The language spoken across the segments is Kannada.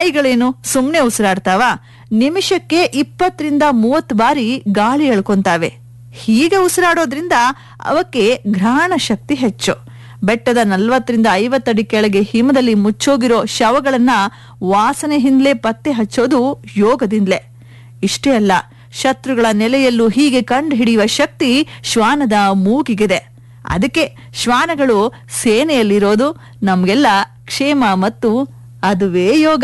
ನಾಯಿಗಳೇನು ಸುಮ್ನೆ ಉಸಿರಾಡ್ತಾವ ನಿಮಿಷಕ್ಕೆ ಇಪ್ಪತ್ತರಿಂದ ಮೂವತ್ತು ಬಾರಿ ಗಾಳಿ ಎಳ್ಕೊಂತಾವೆ ಹೀಗೆ ಉಸಿರಾಡೋದ್ರಿಂದ ಅವಕ್ಕೆ ಘ್ರಾಣ ಶಕ್ತಿ ಹೆಚ್ಚು ಬೆಟ್ಟದ ನಲ್ವತ್ತರಿಂದ ಐವತ್ತಡಿ ಕೆಳಗೆ ಹಿಮದಲ್ಲಿ ಮುಚ್ಚೋಗಿರೋ ಶವಗಳನ್ನ ವಾಸನೆ ಹಿಂದ್ಲೆ ಪತ್ತೆ ಹಚ್ಚೋದು ಯೋಗದಿಂದಲೇ ಇಷ್ಟೇ ಅಲ್ಲ ಶತ್ರುಗಳ ನೆಲೆಯಲ್ಲೂ ಹೀಗೆ ಕಂಡು ಹಿಡಿಯುವ ಶಕ್ತಿ ಶ್ವಾನದ ಮೂಗಿಗಿದೆ ಅದಕ್ಕೆ ಶ್ವಾನಗಳು ಸೇನೆಯಲ್ಲಿರೋದು ನಮ್ಗೆಲ್ಲ ಕ್ಷೇಮ ಮತ್ತು ಅದುವೇ ಯೋಗ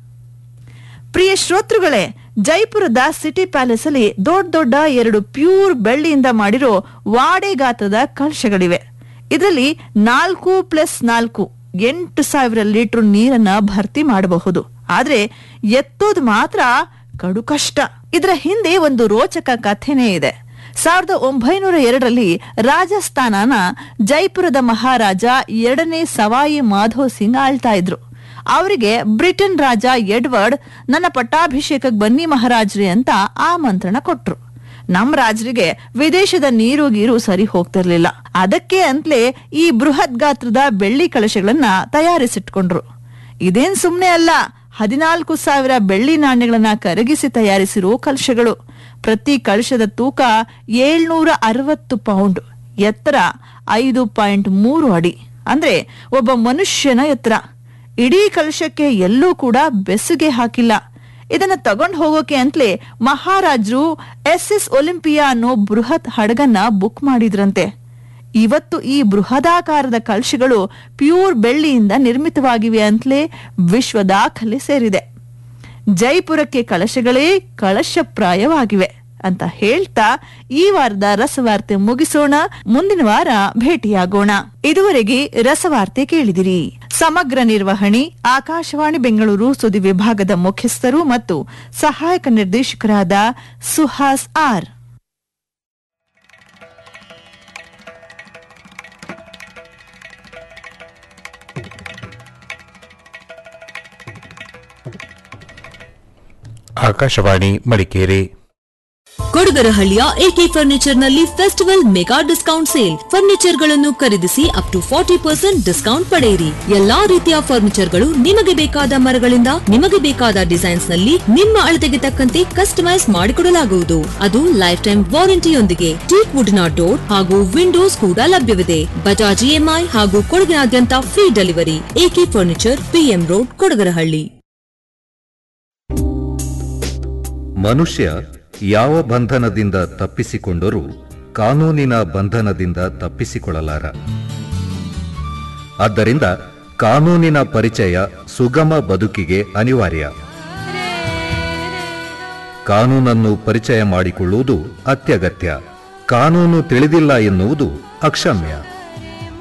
ಪ್ರಿಯ ಶ್ರೋತೃಗಳೇ ಜೈಪುರದ ಸಿಟಿ ಪ್ಯಾಲೇಸ್ ಅಲ್ಲಿ ದೊಡ್ಡ ದೊಡ್ಡ ಎರಡು ಪ್ಯೂರ್ ಬೆಳ್ಳಿಯಿಂದ ಮಾಡಿರೋ ವಾಡೆ ಗಾತ್ರದ ಕಲಶಗಳಿವೆ ಇದರಲ್ಲಿ ನಾಲ್ಕು ಪ್ಲಸ್ ನಾಲ್ಕು ಎಂಟು ಸಾವಿರ ಲೀಟರ್ ನೀರನ್ನ ಭರ್ತಿ ಮಾಡಬಹುದು ಆದ್ರೆ ಎತ್ತೋದು ಮಾತ್ರ ಕಡು ಕಷ್ಟ ಇದರ ಹಿಂದೆ ಒಂದು ರೋಚಕ ಕಥೆನೇ ಇದೆ ಸಾವಿರದ ಒಂಬೈನೂರ ಎರಡರಲ್ಲಿ ರಾಜಸ್ಥಾನನ ಜೈಪುರದ ಮಹಾರಾಜ ಎರಡನೇ ಸವಾಯಿ ಮಾಧವ್ ಸಿಂಗ್ ಆಳ್ತಾ ಇದ್ರು ಅವರಿಗೆ ಬ್ರಿಟನ್ ರಾಜ ಎಡ್ವರ್ಡ್ ನನ್ನ ಪಟ್ಟಾಭಿಷೇಕಕ್ಕೆ ಬನ್ನಿ ಮಹಾರಾಜ್ರಿ ಅಂತ ಆಮಂತ್ರಣ ಕೊಟ್ರು ನಮ್ ರಾಜರಿಗೆ ವಿದೇಶದ ನೀರು ಗೀರು ಸರಿ ಹೋಗ್ತಿರ್ಲಿಲ್ಲ ಅದಕ್ಕೆ ಅಂತಲೇ ಈ ಬೃಹತ್ ಗಾತ್ರದ ಬೆಳ್ಳಿ ಕಳಶಗಳನ್ನ ತಯಾರಿಸಿಟ್ಕೊಂಡ್ರು ಇದೇನ್ ಸುಮ್ನೆ ಅಲ್ಲ ಹದಿನಾಲ್ಕು ಸಾವಿರ ಬೆಳ್ಳಿ ನಾಣ್ಯಗಳನ್ನ ಕರಗಿಸಿ ತಯಾರಿಸಿರೋ ಕಲಶಗಳು ಪ್ರತಿ ಕಳಶದ ತೂಕ ಏಳ್ನೂರ ಅರವತ್ತು ಪೌಂಡ್ ಎತ್ತರ ಐದು ಪಾಯಿಂಟ್ ಮೂರು ಅಡಿ ಅಂದ್ರೆ ಒಬ್ಬ ಮನುಷ್ಯನ ಎತ್ತರ ಇಡೀ ಕಲಶಕ್ಕೆ ಎಲ್ಲೂ ಕೂಡ ಬೆಸುಗೆ ಹಾಕಿಲ್ಲ ಇದನ್ನ ತಗೊಂಡ್ ಹೋಗೋಕೆ ಅಂತಲೇ ಮಹಾರಾಜರು ಎಸ್ ಎಸ್ ಒಲಿಂಪಿಯಾ ಅನ್ನೋ ಬೃಹತ್ ಹಡಗನ್ನ ಬುಕ್ ಮಾಡಿದ್ರಂತೆ ಇವತ್ತು ಈ ಬೃಹದಾಕಾರದ ಕಲಶಗಳು ಪ್ಯೂರ್ ಬೆಳ್ಳಿಯಿಂದ ನಿರ್ಮಿತವಾಗಿವೆ ಅಂತಲೇ ವಿಶ್ವ ದಾಖಲೆ ಸೇರಿದೆ ಜೈಪುರಕ್ಕೆ ಕಳಶಗಳೇ ಕಳಶಪ್ರಾಯವಾಗಿವೆ ಅಂತ ಹೇಳ್ತಾ ಈ ವಾರದ ರಸವಾರ್ತೆ ಮುಗಿಸೋಣ ಮುಂದಿನ ವಾರ ಭೇಟಿಯಾಗೋಣ ಇದುವರೆಗೆ ರಸವಾರ್ತೆ ಕೇಳಿದಿರಿ ಸಮಗ್ರ ನಿರ್ವಹಣೆ ಆಕಾಶವಾಣಿ ಬೆಂಗಳೂರು ಸುದ್ದಿ ವಿಭಾಗದ ಮುಖ್ಯಸ್ಥರು ಮತ್ತು ಸಹಾಯಕ ನಿರ್ದೇಶಕರಾದ ಸುಹಾಸ್ ಆರ್ ಆಕಾಶವಾಣಿ ಮಡಿಕೇರಿ ಕೊಡಗರಹಳ್ಳಿಯ ಎಕೆ ಫರ್ನಿಚರ್ ನಲ್ಲಿ festival mega discount sale furniture ಗಳನ್ನು ಖರೀದಿಸಿ up to forty percent discount ಪಡೆಯಿರಿ ಎಲ್ಲಾ ರೀತಿಯ ಫರ್ನಿಚರ್ ಗಳು ನಿಮಗೆ ಬೇಕಾದ ಮರಗಳಿಂದ ನಿಮಗೆ ಬೇಕಾದ ಡಿಸೈನ್ಸ್ ನಲ್ಲಿ ನಿಮ್ಮ ಅಳತೆಗೆ ತಕ್ಕಂತೆ ಕಸ್ಟಮೈಸ್ ಮಾಡಿಕೊಡಲಾಗುವುದು ಅದು ಲೈಫ್ ಟೈಮ್ ವಾರಂಟಿಯೊಂದಿಗೆ ಟೀಕ್ ವುಡ್ ನ ಡೋರ್ ಹಾಗೂ ವಿಂಡೋಸ್ ಕೂಡ ಲಭ್ಯವಿದೆ ಬಜಾಜ್ ಇಎಂಐ ಹಾಗೂ ಕೊಡಗಿನಾದ್ಯಂತ free delivery AK furniture PM road Kodagarahalli ಮನುಷ್ಯ ಯಾವ ಬಂಧನದಿಂದ ತಪ್ಪಿಸಿಕೊಂಡರೂ ಕಾನೂನಿನ ಬಂಧನದಿಂದ ತಪ್ಪಿಸಿಕೊಳ್ಳಲಾರ ಆದ್ದರಿಂದ ಕಾನೂನಿನ ಪರಿಚಯ ಸುಗಮ ಬದುಕಿಗೆ ಅನಿವಾರ್ಯ ಕಾನೂನನ್ನು ಪರಿಚಯ ಮಾಡಿಕೊಳ್ಳುವುದು ಅತ್ಯಗತ್ಯ ಕಾನೂನು ತಿಳಿದಿಲ್ಲ ಎನ್ನುವುದು ಅಕ್ಷಮ್ಯ